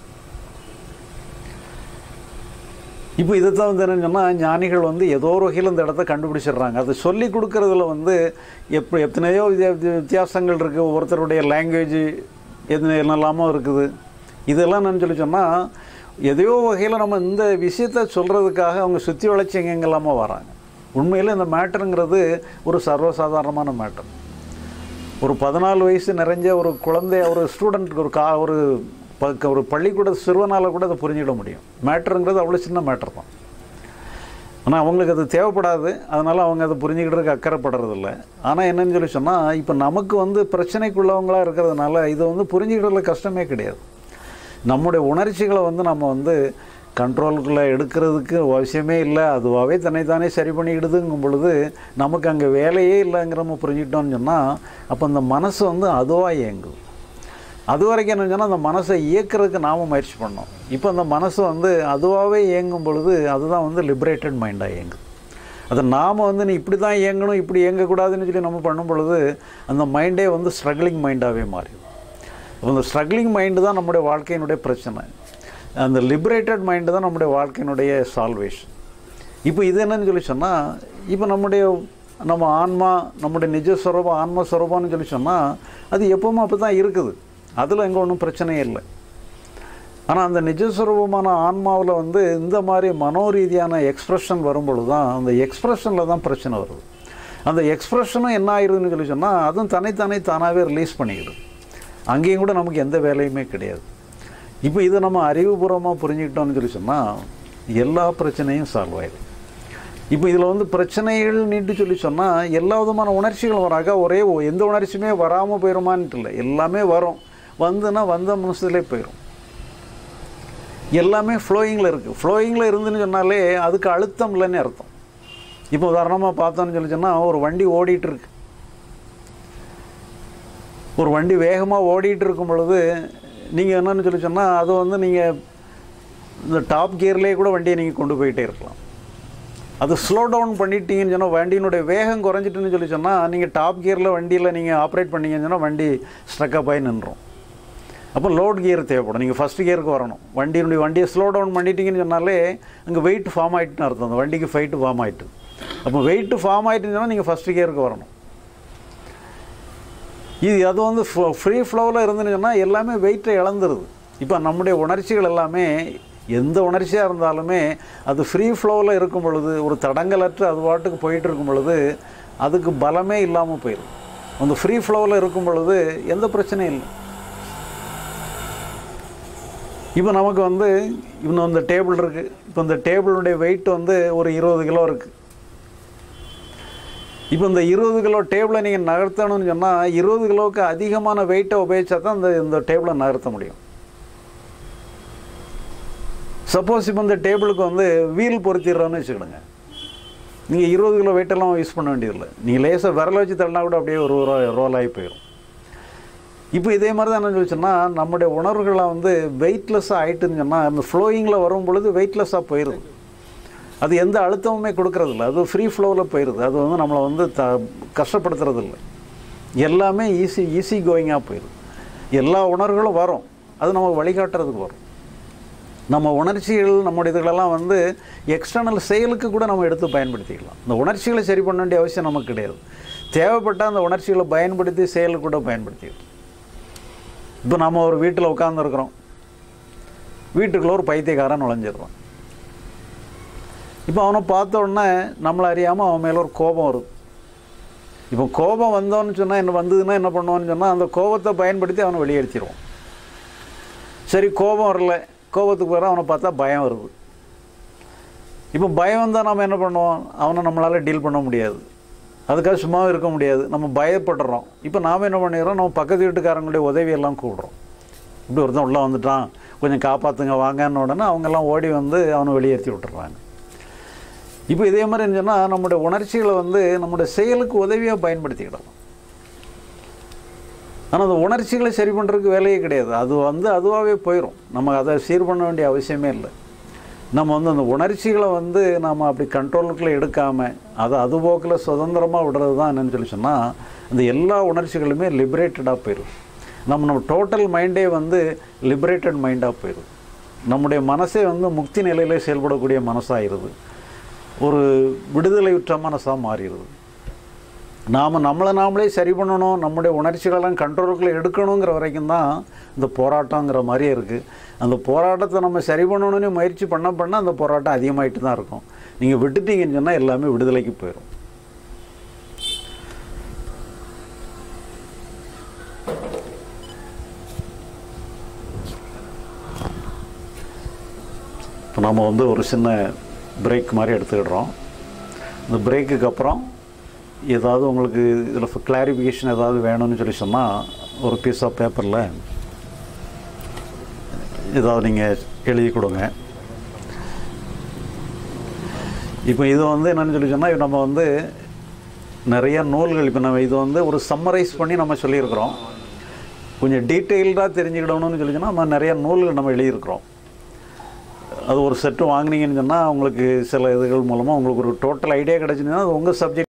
இப்போ இதை தான் வந்து என்னன்னு சொன்னால் ஞானிகள் வந்து ஏதோ ஒரு வகையில் இந்த இடத்த கண்டுபிடிச்சிடுறாங்க அதை சொல்லி கொடுக்கறதுல வந்து எப்போ எத்தனையோ வித்தியா- வித்தியா- வித்தியாசங்கள் இருக்குது ஒவ்வொருத்தருடைய லாங்குவேஜ் எது என்னெல்லாமோ இருக்குது இதெல்லாம் என்னன்னு சொல்லி சொன்னால் எதையோ வகையில் நம்ம இந்த விஷயத்த சொல்கிறதுக்காக அவங்க சுற்றி வளைச்சி எங்கெங்கெல்லாமோ வராங்க உண்மையில் இந்த மேட்டருங்கிறது ஒரு சர்வசாதாரணமான மேட்டர் ஒரு பதினாலு வயசு நிறைஞ்ச ஒரு குழந்தை ஒரு ஸ்டூடெண்ட்டுக்கு ஒரு கா ஒரு ப- ஒரு பள்ளிக்கூட சிறுவனால் கூட அதை புரிஞ்சிட முடியும் மேட்டருங்கிறது அவ்வளோ சின்ன மேட்டர் தான் ஆனால் அவங்களுக்கு அது தேவைப்படாது அதனால் அவங்க அதை புரிஞ்சுக்கிட்டதுக்கு அக்கறைப்படுறதில்ல ஆனால் என்னன்னு சொல்லி சொன்னால் இப்போ நமக்கு வந்து பிரச்சனைக்குள்ளவங்களாக இருக்கிறதுனால இதை வந்து புரிஞ்சுக்கிறதுல கஷ்டமே கிடையாது நம்முடைய உணர்ச்சிகளை வந்து நம்ம வந்து கண்ட்ரோலுக்குள்ளே எடுக்கிறதுக்கு அவசியமே இல்லை அதுவாகவே தன்னைத்தானே சரி பண்ணிக்கிடுதுங்கும் பொழுது நமக்கு அங்கே வேலையே இல்லைங்கிற நம்ம புரிஞ்சுக்கிட்டோம்னு சொன்னால் அப்போ அந்த மனசு வந்து அதுவாக இயங்குது அது வரைக்கும் என்ன சொன்னால் அந்த மனசை இயக்கிறதுக்கு நாம் முயற்சி பண்ணோம் இப்போ அந்த மனசு வந்து அதுவாகவே இயங்கும் பொழுது அதுதான் வந்து லிபரேட்டட் மைண்டாக இயங்குது அதை நாம் வந்து நீ இப்படி தான் இயங்கணும் இப்படி இயங்கக்கூடாதுன்னு சொல்லி நம்ம பண்ணும் பொழுது அந்த மைண்டே வந்து ஸ்ட்ரகிளிங் மைண்டாகவே மாறிடும் அப்போ அந்த ஸ்ட்ரகிளிங் மைண்டு தான் நம்முடைய வாழ்க்கையினுடைய பிரச்சனை அந்த லிபரேட்டட் மைண்டு தான் நம்முடைய வாழ்க்கையினுடைய சால்வேஷன் இப்போ இது என்னன்னு சொல்லி சொன்னால் இப்போ நம்முடைய நம்ம ஆன்மா நம்முடைய நிஜஸ்வரூபம் ஆன்ம ஸ்வரூபம்னு சொல்லி சொன்னால் அது எப்பவுமே அப்போ தான் இருக்குது அதில் எங்கே ஒன்றும் பிரச்சனையே இல்லை ஆனால் அந்த நிஜஸ்வரூபமான ஆன்மாவில் வந்து இந்த மாதிரி மனோரீதியான எக்ஸ்ப்ரெஷன் வரும்பொழுது தான் அந்த எக்ஸ்ப்ரெஷனில் தான் பிரச்சனை வருது அந்த எக்ஸ்ப்ரெஷனும் என்ன ஆயிடுதுன்னு சொல்லி சொன்னால் அதுவும் தனித்தானே தானாகவே ரிலீஸ் பண்ணிக்கிடும் அங்கேயும் கூட நமக்கு எந்த வேலையுமே கிடையாது இப்போ இதை நம்ம அறிவுபூர்வமாக புரிஞ்சுக்கிட்டோம்னு சொல்லி சொன்னால் எல்லா பிரச்சனையும் சால்வ் ஆயிடும் இப்போ இதில் வந்து பிரச்சனைகள் நீட்டு சொல்லி சொன்னால் எல்லா விதமான உணர்ச்சிகளும் வராங்க ஒரே ஒ- எந்த உணர்ச்சியுமே வராமல் போயிடுமான்ட்டு இல்லை எல்லாமே வரும் வந்துன்னா வந்த மனசுலேயே போயிடும் எல்லாமே ஃப்ளோயிங்கில் இருக்குது ஃப்ளோயிங்கில் இருந்துன்னு சொன்னாலே அதுக்கு அழுத்தம் இல்லைன்னு அர்த்தம் இப்போ உதாரணமாக பார்த்தோன்னு சொல்லி சொன்னால் ஒரு வண்டி ஓடிட்டு இருக்கு ஒரு வண்டி வேகமாக ஓடிட்டு இருக்கும் பொழுது நீங்கள் என்னன்னு சொல்லி சொன்னால் அது வந்து நீங்கள் இந்த டாப் கியர்லேயே கூட வண்டியை நீங்கள் கொண்டு போயிட்டே இருக்கலாம் அது ஸ்லோ டவுன் பண்ணிட்டீங்கன்னு சொன்னால் வண்டியினுடைய வேகம் குறைஞ்சிட்டுன்னு சொல்லி சொன்னால் நீங்கள் டாப் கியரில் வண்டியில் நீங்கள் ஆப்ரேட் பண்ணீங்கன்னு சொன்னால் வண்டி ஸ்ட்ரக்கப் ஆகி நின்றோம் அப்போ லோட் கியர் தேவைப்படும் நீங்கள் ஃபஸ்ட் கியருக்கு வரணும் வண்டியினுடைய வண்டியை ஸ்லோ டவுன் பண்ணிட்டீங்கன்னு சொன்னாலே அங்கே வெயிட் ஃபார்ம் ஆகிட்டுன்னு அர்த்தம் அந்த வண்டிக்கு ஃபைட்டு ஃபார்ம் ஆகிட்டு அப்போ வெயிட் ஃபார்ம் ஆகிட்டுன்னு சொன்னால் நீங்கள் ஃபஸ்ட் கியருக்கு வரணும் இது அது வந்து ஃப்ரீ ஃப்ளோவில் இருந்துன்னு சொன்னால் எல்லாமே வெயிட்டை இழந்துருது இப்போ நம்முடைய உணர்ச்சிகள் எல்லாமே எந்த உணர்ச்சியாக இருந்தாலுமே அது ஃப்ரீ ஃப்ளோவில் இருக்கும் பொழுது ஒரு தடங்கலற்று அது பாட்டுக்கு போயிட்டு இருக்கும் பொழுது அதுக்கு பலமே இல்லாமல் போயிடும் அந்த ஃப்ரீ ஃப்ளோவில் இருக்கும் பொழுது எந்த பிரச்சனையும் இல்லை இப்போ நமக்கு வந்து இன்னும் இந்த டேபிள் இருக்குது இப்போ இந்த டேபிளுடைய வெயிட் வந்து ஒரு இருபது கிலோ இருக்குது இப்போ இந்த இருபது கிலோ டேபிளை நீங்கள் நகர்த்தணும்னு சொன்னால் இருபது கிலோவுக்கு அதிகமான வெயிட்டை உபயோகிச்சா தான் இந்த இந்த டேபிளை நகர்த்த முடியும் சப்போஸ் இப்போ இந்த டேபிளுக்கு வந்து வீல் பொருத்திடுறோன்னு வச்சுக்கிடுங்க நீங்கள் இருபது கிலோ வெயிட்டெல்லாம் யூஸ் பண்ண வேண்டியதில்லை நீங்கள் லேசாக விரல வச்சு தள்ளினா கூட அப்படியே ஒரு ரோல் ஆகி போயிடும் இப்போ இதே மாதிரி தான் என்ன சொல்லிச்சுன்னா நம்முடைய உணர்வுகளை வந்து வெயிட்லெஸ்ஸாக ஆயிட்டுன்னு சொன்னால் அந்த ஃப்ளோயிங்கில் வரும் பொழுது வெயிட்லெஸ்ஸாக போயிடுது அது எந்த அழுத்தமுமே கொடுக்கறதில்ல அது ஃப்ரீ ஃப்ளோவில் போயிடுது அது வந்து நம்மளை வந்து த கஷ்டப்படுத்துறதில்ல எல்லாமே ஈஸி ஈஸி கோயிங்காக போயிடுது எல்லா உணர்வுகளும் வரும் அது நமக்கு வழிகாட்டுறதுக்கு வரும் நம்ம உணர்ச்சிகள் நம்முடைய இதுகளெல்லாம் வந்து எக்ஸ்டர்னல் செயலுக்கு கூட நம்ம எடுத்து பயன்படுத்திக்கலாம் இந்த உணர்ச்சிகளை சரி பண்ண வேண்டிய அவசியம் நமக்கு கிடையாது தேவைப்பட்டால் அந்த உணர்ச்சிகளை பயன்படுத்தி செயலுக்கு கூட பயன்படுத்திக்கலாம் இப்போ நம்ம ஒரு வீட்டில் உட்காந்துருக்குறோம் வீட்டுக்குள்ளே ஒரு பைத்தியக்காரன் நுழைஞ்சிடுறான் இப்போ அவனை பார்த்த உடனே நம்மளை அறியாமல் அவன் மேலே ஒரு கோபம் வருது இப்போ கோபம் வந்தோன்னு சொன்னால் என்ன வந்ததுன்னா என்ன பண்ணுவான்னு சொன்னால் அந்த கோபத்தை பயன்படுத்தி அவனை வெளியேற்றிடுவோம் சரி கோபம் வரல கோபத்துக்கு பிறகு அவனை பார்த்தா பயம் வருது இப்போ பயம் வந்தால் நம்ம என்ன பண்ணுவோம் அவனை நம்மளால் டீல் பண்ண முடியாது அதுக்காக சும்மாவே இருக்க முடியாது நம்ம பயப்படுறோம் இப்போ நாம் என்ன பண்ணிடுறோம் நம்ம பக்கத்து வீட்டுக்காரங்களுடைய உதவியெல்லாம் கூப்பிடுறோம் இப்படி ஒருத்தன் உள்ளே வந்துட்டான் கொஞ்சம் காப்பாற்றுங்க வாங்கன்னு உடனே அவங்கெல்லாம் ஓடி வந்து அவனை வெளியேற்றி விட்டுறாங்க இப்போ இதே மாதிரி இருந்துச்சுன்னா நம்முடைய உணர்ச்சிகளை வந்து நம்முடைய செயலுக்கு உதவியாக பயன்படுத்திக்கிடலாம் ஆனால் அந்த உணர்ச்சிகளை சரி பண்ணுறதுக்கு வேலையே கிடையாது அது வந்து அதுவாகவே போயிடும் நம்ம அதை சீர் பண்ண வேண்டிய அவசியமே இல்லை நம்ம வந்து அந்த உணர்ச்சிகளை வந்து நம்ம அப்படி கண்ட்ரோலுக்குள்ளே எடுக்காமல் அதை அது போக்கில் சுதந்திரமாக விடுறது தான் என்னன்னு சொல்லி சொன்னால் அந்த எல்லா உணர்ச்சிகளுமே லிபரேட்டடாக போயிடும் நம்ம நம்ம டோட்டல் மைண்டே வந்து லிபரேட்டட் மைண்டாக போயிடும் நம்முடைய மனசே வந்து முக்தி நிலையிலே செயல்படக்கூடிய மனசாகிருது ஒரு விடுதலையுற்ற மனசாக மாறிடுது நாம் நம்மளை நாமளே சரி பண்ணணும் நம்முடைய உணர்ச்சிகளெல்லாம் கண்ட்ரோலுக்குள்ளே எடுக்கணுங்கிற வரைக்கும் தான் இந்த போராட்டங்கிற மாதிரியே இருக்குது அந்த போராட்டத்தை நம்ம சரி பண்ணணும்னு முயற்சி பண்ண பண்ண அந்த போராட்டம் அதிகமாயிட்டு தான் இருக்கும் நீங்கள் விட்டுட்டீங்கன்னு சொன்னால் எல்லாமே விடுதலைக்கு போயிடும் இப்போ நம்ம வந்து ஒரு சின்ன பிரேக் மாதிரி எடுத்துக்கிடுறோம் இந்த பிரேக்குக்கு அப்புறம் ஏதாவது உங்களுக்கு இதில் கிளாரிஃபிகேஷன் ஏதாவது வேணும்னு சொல்லி சொன்னால் ஒரு பீஸ் ஆஃப் பேப்பரில் ஏதாவது நீங்கள் எழுதி கொடுங்க இப்போ இது வந்து என்னன்னு சொல்லி சொன்னால் நம்ம வந்து நிறைய நூல்கள் இப்போ நம்ம இது வந்து ஒரு சம்மரைஸ் பண்ணி நம்ம சொல்லியிருக்கிறோம் கொஞ்சம் டீட்டெயில்டாக தெரிஞ்சுக்கிடணும்னு சொல்லி சொன்னால் நம்ம நிறைய நூல்கள் நம்ம எழுதியிருக்கிறோம் அது ஒரு செட்டு வாங்குனீங்கன்னு சொன்னால் உங்களுக்கு சில இதுகள் மூலமாக உங்களுக்கு ஒரு டோட்டல் ஐடியா கிடச்சிதுன்னா அது உங்கள் சப்ஜெக்ட்